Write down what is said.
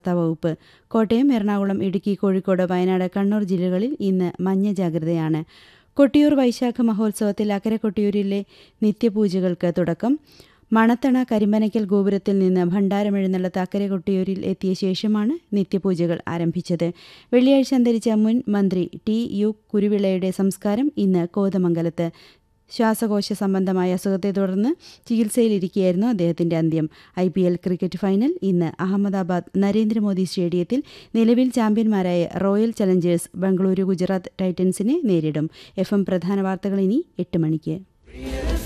വകുപ്പ് കോട്ടയം എറണാകുളം ഇടുക്കി കോഴിക്കോട് വയനാട് കണ്ണൂർ ജില്ലകളിൽ ഇന്ന് മഞ്ഞ ജാഗ്രതയാണ് കൊട്ടിയൂർ വൈശാഖ മഹോത്സവത്തിൽ അക്കരെ കൊട്ടിയൂരിലെ നിത്യപൂജകൾക്ക് തുടക്കം മണത്തണ കരിമ്പനയ്ക്കൽ ഗോപുരത്തിൽ നിന്ന് ഭണ്ഡാരമെഴുന്നള്ളത്ത് അക്കരെ കൊട്ടിയൂരിൽ എത്തിയ ശേഷമാണ് നിത്യപൂജകൾ ആരംഭിച്ചത് വെള്ളിയാഴ്ച അന്തരിച്ച മുൻ മന്ത്രി ടി യു കുരുവിളയുടെ സംസ്കാരം ഇന്ന് കോതമംഗലത്ത് ശ്വാസകോശ സംബന്ധമായ അസുഖത്തെ തുടർന്ന് ചികിത്സയിലിരിക്കുകയായിരുന്നു അദ്ദേഹത്തിന്റെ അന്ത്യം I P L cricket final ഇന്ന് അഹമ്മദാബാദ് നരേന്ദ്രമോദി സ്റ്റേഡിയത്തിൽ നിലവിൽ ചാമ്പ്യന്മാരായ റോയൽ ചലഞ്ചേഴ്സ് ബംഗളൂരു ഗുജറാത്ത് ടൈറ്റൻസിനെ നേരിടും എഫ് എം പ്രധാന വാർത്തകൾ ഇനി എട്ട് മണിക്ക്